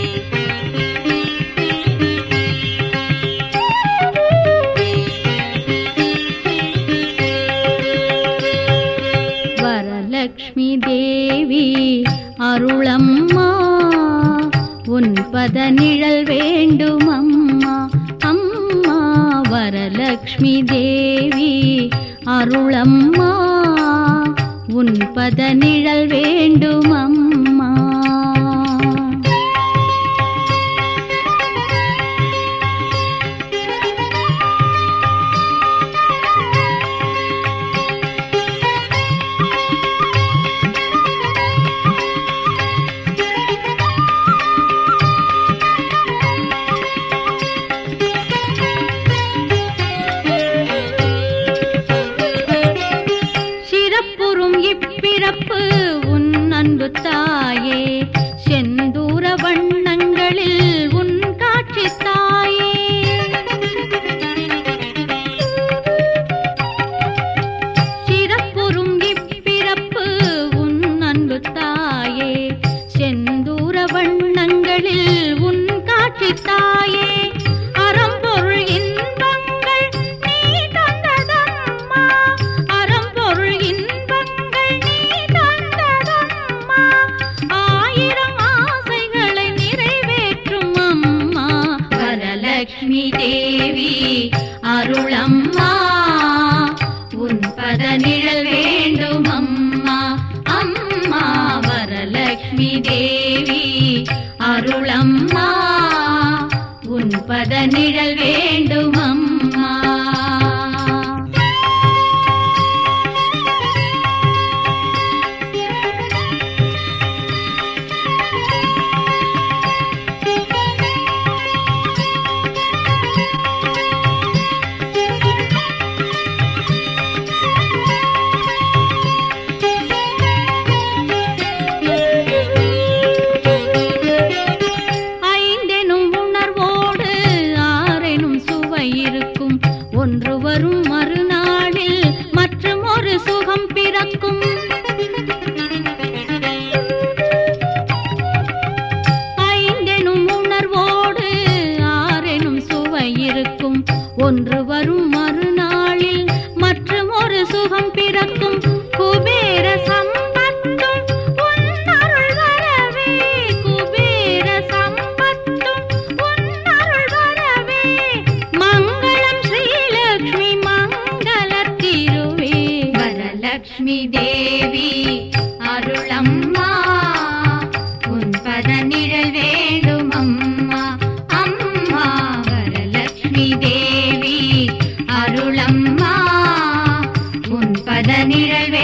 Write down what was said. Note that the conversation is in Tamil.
வரலக்ஷ்மி தேவி அருளம்மா உன் பத நிழல் வேண்டும் அம்மா அம்மா வரலக்ஷ்மி தேவி அருளம்மா உன் பத நிழல் வேண்டும் அம்மா சிறப்புறும் இப்பிறப்பு உன் அன்பு தாயே செந்தூர வண்ணங்களில் உன் காட்சி தாயே சிறப்புறும் இப்பிறப்பு உன் அன்பு தாயே செந்தூர வண்ணங்களில் உன் காட்சி தாயே அறம்பொருள் இன்பங்கள் நீ தந்ததம்மா அறம்பொருள் இன்பங்கள் நீ தந்ததம்மா ஆயிரம் ஆசைகளை நிறைவேற்றும் அம்மா வரலக்ஷ்மி தேவி அருளம்மா உன் பத நிழல் வேண்டும் அம்மா அம்மா வரலக்ஷ்மி தேவி அருளம்மா உன் பத நிழல் வேண்டும் அம்மா ஐந்தெனும் உணர்வோடு ஆறெனும் சுவை இருக்கும் ஒன்று வரும் மறுநாளில் மற்றும் ஒரு சுகம் பிறக்கும் ஐந்தெனும் உணர்வோடு ஆறெனும் சுவை இருக்கும் ஒன்று வரும் மறுநாளில் மற்றும் ஒரு சுகம் பிறக்கும் குபேர சம்பத்தும் உன் அருள் வரவே குபேர சம்பத்தும் உன் அருள் வரவே மங்களம் ஸ்ரீலக்ஷ்மி மங்கள திருவே வரலக்ஷ்மி தேவி அருளம்மா உன் பத நிழல் வேண்டும் அம்மா அம்மா வரலக்ஷ்மி தேவி அருளம்மா உன் பத நிழல்